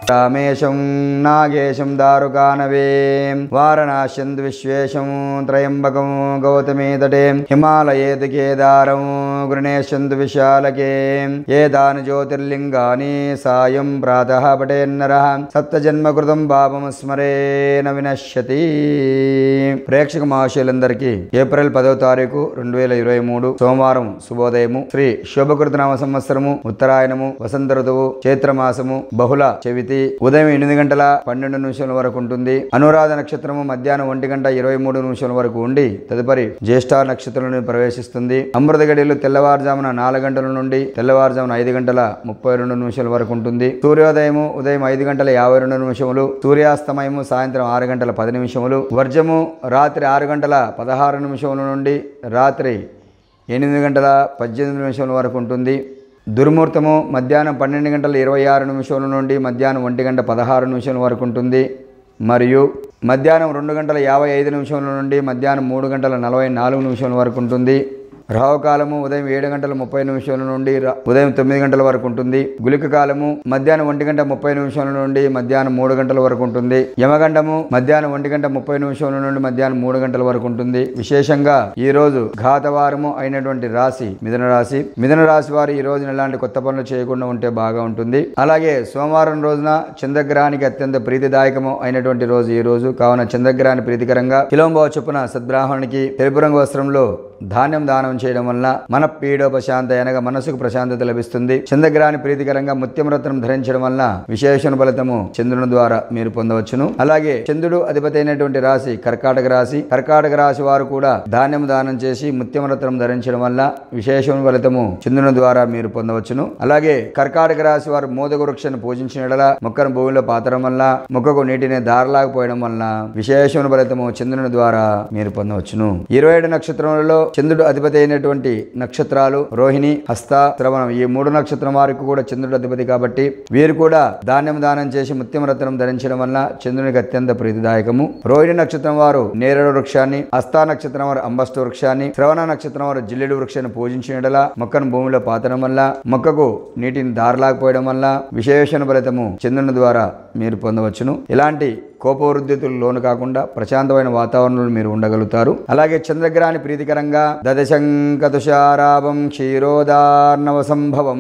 రామేశం నాగేశం దారుకానవే వారణాశ్యం విశ్వేశం త్రయంబకం గౌతమే తటే హిమాలయేతు కేదారం గృణేశంతు విశాలకే ఏతాని జ్యోతిర్లింగాని సాయం ప్రాతః పటేన్నర సప్తజన్మకృతం పాపం స్మరేన వినశ్యతి ప్రేక్షక మహాశయులందరికీ ఏప్రిల్ పదవ తారీఖు రెండు వేల ఇరవై మూడు సోమవారం శుభోదయము శ్రీ శోభకృత నామ సంవత్సరము ఉత్తరాయణము వసంత ఋతువు చైత్రమాసము బహుళ చవితి ఉదయం ఎనిమిది గంటల పన్నెండు నిమిషాల వరకు ఉంటుంది అనురాధ నక్షత్రము మధ్యాహ్నం ఒంటి గంట ఇరవై మూడు నిమిషాల వరకు ఉండి తదుపరి జ్యేష్ఠ నక్షత్రంలో ప్రవేశిస్తుంది అమృత గడియలు తెల్లవారుజామున నాలుగు గంటల నుండి తెల్లవారుజామున ఐదు గంటల ముప్పై రెండు నిమిషాల వరకు ఉంటుంది సూర్యోదయము ఉదయం ఐదు గంటల యాభై రెండు నిమిషములు సూర్యాస్తమయము సాయంత్రం ఆరు గంటల పది నిమిషములు వర్జము రాత్రి ఆరు గంటల పదహారు నిమిషముల నుండి రాత్రి ఎనిమిది గంటల పద్దెనిమిది నిమిషముల వరకు ఉంటుంది దుర్ముహూర్తము మధ్యాహ్నం పన్నెండు గంటల ఇరవై ఆరు నిమిషముల నుండి మధ్యాహ్నం ఒంటి గంట పదహారు నిమిషాల వరకు ఉంటుంది మరియు మధ్యాహ్నం రెండు గంటల యాభై ఐదు నిమిషముల నుండి మధ్యాహ్నం మూడు గంటల నలభై నాలుగు నిమిషాల వరకు ఉంటుంది రాహుకాలము ఉదయం ఏడు గంటల ముప్పై నిమిషాల నుండి ర- ఉదయం తొమ్మిది గంటల వరకు ఉంటుంది గులిక కాలము మధ్యాహ్నం ఒంటి గంట ముప్పై నిమిషాల నుండి మధ్యాహ్నం మూడు గంటల వరకు ఉంటుంది యమగండము మధ్యాహ్నం ఒంటి గంట ముప్పై నిమిషాల నుండి మధ్యాహ్నం మూడు గంటల వరకు ఉంటుంది విశేషంగా ఈ రోజు ఘాతవారము అయినటువంటి రాశి మిథున రాశి మిథున రాశి వారు ఈ రోజున ఎలాంటి కొత్త పనులు చేయకుండా ఉంటే బాగా ఉంటుంది అలాగే సోమవారం రోజున చంద్రగ్రహానికి అత్యంత ప్రీతిదాయకము అయినటువంటి రోజు ఈ రోజు కావున చంద్రగ్రహాన్ని ప్రీతికరంగా కిలోంబావ చొప్పున సద్బ్రాహ్మణునికి తెలుపు రంగు వస్త్రంలో ధాన్యం దానం చేయడం వలన మన పీడోపశాంత అనగా మనసుకు ప్రశాంతత లభిస్తుంది చంద్రగ్రహాన్ని ప్రీతికరంగా ముత్యం రత్నం ధరించడం వలన విశేషణ ఫలితము చంద్రుని ద్వారా మీరు పొందవచ్చును అలాగే చంద్రుడు అధిపతి అయినటువంటి రాశి కర్కాటక రాశి కర్కాటక రాశి వారు కూడా ధాన్యం దానం చేసి ముత్యం రత్నం ధరించడం వల్ల విశేషణ ఫలితము చంద్రుని ద్వారా మీరు పొందవచ్చును అలాగే కర్కాటక రాశి వారు మోదక వృక్షాన్ని పూజించిన యెడల మొక్కను భూమిలో పాతడం వల్ల మొక్కకు నీటిని దారలాకపోయడం వల్ల విశేషణ ఫలితము చంద్రుని ద్వారా మీరు పొందవచ్చును ఇరవై ఏడు నక్షత్రములలో చంద్రుడు అధిపతి అయినటువంటి నక్షత్రాలు రోహిణి హస్త శ్రవణం ఈ మూడు నక్షత్రం వారికి కూడా చంద్రుడు అధిపతి కాబట్టి వీరు కూడా ధాన్యం దానం చేసి ముత్యం రత్నం ధరించడం వల్ల చంద్రునికి అత్యంత ప్రీతిదాయకము రోహిణి నక్షత్రం వారు నేరేడు వృక్షాన్ని హస్త నక్షత్రం వారు అంబస్టు వృక్షాన్ని శ్రవణ నక్షత్రం వారు జిల్లెడు వృక్షాన్ని పూజించిన యెడల మొక్కను భూమిలో పాతడం వల్ల మొక్కకు నీటిని దారలాకపోయడం వల్ల విశేషణ ఫలితము చంద్రుని ద్వారా మీరు పొందవచ్చును ఇలాంటి కోపవృద్ధితులు లోను కాకుండా ప్రశాంతమైన వాతావరణంలో మీరు ఉండగలుగుతారు అలాగే చంద్రగ్రహాన్ని ప్రీతికరంగా దదశంక తుషారాభం క్షీరోదార్ణవ సంభవం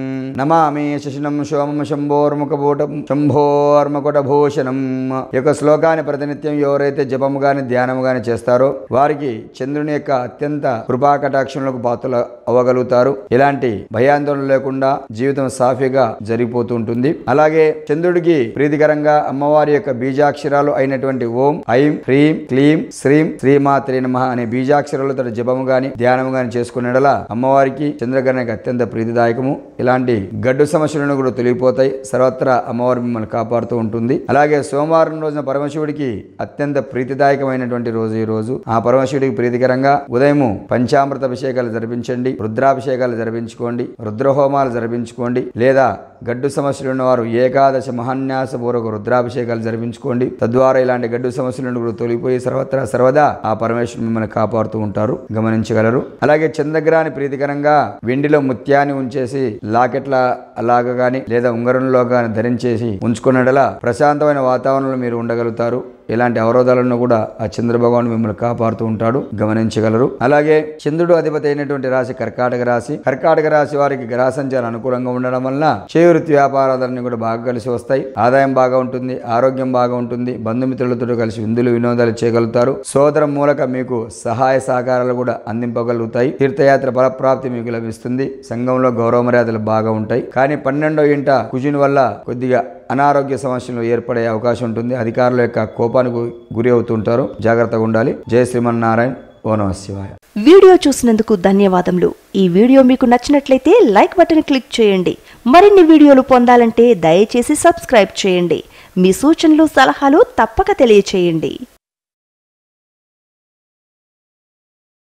నమామి శశినం సోమం శంభోర్ముఖభూటం శంభోర్మకుట భూషణం ఈ యొక్క శ్లోకాన్ని ప్రతినిత్యం ఎవరైతే జపము గాని ధ్యానము గాని చేస్తారో వారికి చంద్రుని యొక్క అత్యంత కృపా కటాక్షములకు పాత్రలు అవ్వగలుగుతారు ఇలాంటి భయాందోళన లేకుండా జీవితం సాఫీగా జరిగిపోతూ ఉంటుంది అలాగే చంద్రుడికి ప్రీతికరంగా అమ్మవారి యొక్క బీజాక్షరాలు అయినటువంటి ఓం ఐం హ్రీం క్లీం శ్రీం శ్రీమాత్రే నమ అనే బీజాక్షరాలతో జపము గాని ధ్యానము గాని చేసుకునేడల అమ్మవారికి చంద్రగ్రహణానికి అత్యంత ప్రీతిదాయకము ఇలాంటి గడ్డు సమస్యలను కూడా తొలగిపోతాయి సర్వత్రా అమ్మవారు మిమ్మల్ని కాపాడుతూ ఉంటుంది అలాగే సోమవారం రోజున పరమశివుడికి అత్యంత ప్రీతిదాయకమైనటువంటి రోజు ఈ రోజు ఆ పరమశివుడికి ప్రీతికరంగా ఉదయము పంచామృత అభిషేకాలు జరిపించండి రుద్రాభిషేకాలు జరిపించుకోండి రుద్రహోమాలు జరిపించుకోండి లేదా గడ్డు సమస్యలు ఉన్నవారు ఏకాదశ మహాన్యాస పూర్వక రుద్రాభిషేకాలు జరిపించుకోండి తద్వారా ఇలాంటి గడ్డు సమస్యలను కూడా తొలగిపోయి సర్వత్రా సర్వదా ఆ పరమేశ్వరుడు మిమ్మల్ని కాపాడుతూ ఉంటారు గమనించగలరు అలాగే చంద్రగ్రహాన్ని ప్రీతికరంగా వెండిలో ముత్యాన్ని ఉంచేసి లాకెట్ల అలాగా గాని లేదా ఉంగరంలో గాని ధరించేసి ఉంచుకున్నడలా ప్రశాంతమైన వాతావరణంలో మీరు ఉండగలుగుతారు ఎలాంటి అవరోధాలను కూడా ఆ చంద్ర భగవాన్ మిమ్మల్ని కాపాడుతూ ఉంటాడు గమనించగలరు అలాగే చంద్రుడు అధిపతి అయినటువంటి రాశి కర్కాటక రాశి కర్కాటక రాశి వారికి గ్రహ సంచారం అనుకూలంగా ఉండడం వల్ల చేయి వృత్తి వ్యాపారాలన్నీ కూడా బాగా కలిసి వస్తాయి ఆదాయం బాగా ఉంటుంది ఆరోగ్యం బాగా ఉంటుంది బంధుమిత్రులతో కలిసి విందులు వినోదాలు చేయగలుగుతారు సోదరం మూలక మీకు సహాయ సహకారాలు కూడా అందింపగలుగుతాయి తీర్థయాత్ర ఫలప్రాప్తి మీకు లభిస్తుంది సంఘంలో గౌరవ మర్యాదలు బాగా ఉంటాయి కానీ పన్నెండో ఇంట కుజుని వల్ల కొద్దిగా అనారోగ్య సమస్యలు ఏర్పడే అవకాశం ఉంటుంది అధికారుల యొక్క కోపానికి గురి అవుతుంటారు జాగ్రత్తగా ఉండాలి జయ శ్రీమన్నారాయణ ఓ నమ శివాయ వీడియో చూసినందుకు ధన్యవాదములు ఈ వీడియో మీకు నచ్చినట్లయితే లైక్ బటన్ క్లిక్ చేయండి మరిన్ని వీడియోలు పొందాలంటే దయచేసి సబ్స్క్రైబ్ చేయండి మీ సూచనలు సలహాలు తప్పక తెలియచేయండి